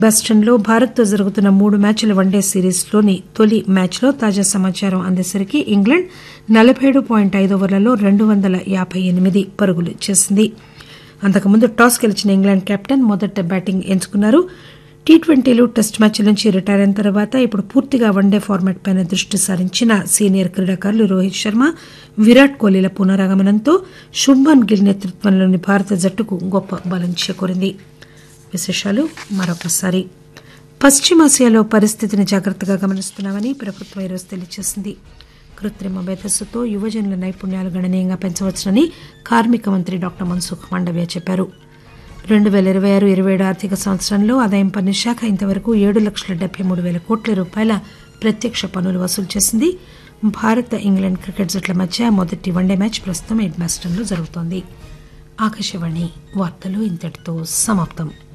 బాస్టన్లో భారత్తో జరుగుతున్న మూడు మ్యాచ్ల వన్డే సిరీస్లోని తొలి మ్యాచ్లో తాజా సమాచారం అందేసరికి ఇంగ్లండ్ నలబై ఏడు పాయింట్ ఐదు ఓవర్లలో రెండు వందల యాబై ఎనిమిది పరుగులు చేసింది అంతకుముందు టాస్ గెలిచిన ఇంగ్లాండ్ కెప్టెన్ మొదట బ్యాటింగ్ ఎంచుకున్నారు టీ ట్వంటీలు టెస్ట్ మ్యాచ్ల నుంచి రిటైర్ అయిన తర్వాత ఇప్పుడు పూర్తిగా వన్డే ఫార్మాట్ పైన దృష్టి సారించిన సీనియర్ క్రీడాకారులు రోహిత్ శర్మ విరాట్ కోహ్లీల పునరాగమనంతో శుభ్మన్ గిల్ నేతృత్వంలోని భారత జట్టుకు గొప్ప బలం చేకూరింది విశేషాలు మరొకసారి పశ్చిమాసియాలో పరిస్థితిని జాగ్రత్తగా గమనిస్తున్నామని ప్రభుత్వం ఈరోజు తెలియజేసింది కృత్రిమ మేధస్సుతో యువజనుల నైపుణ్యాలు గణనీయంగా పెంచవచ్చునని కార్మిక మంత్రి డాక్టర్ మన్సుఖ్ మాండవ్య చెప్పారు రెండు పేల ఇరవై ఆరు ఇరవై ఏడు ఆర్థిక సంవత్సరంలో ఆదాయం పన్ను శాఖ ఇంతవరకు ఏడు లక్షల డెబ్బై మూడు పేల కోట్ల రూపాయల ప్రత్యక్ష పన్నులు వసూలు చేసింది భారత్ ఇంగ్లాండ్ క్రికెట్ జట్ల మధ్య మొదటి వన్డే మ్యాచ్ ప్రస్తుతం ఎడ్మాస్టన్లో జరుగుతోంది ఆకాశవాణి వార్తలు ఇంతటితో సమాప్తం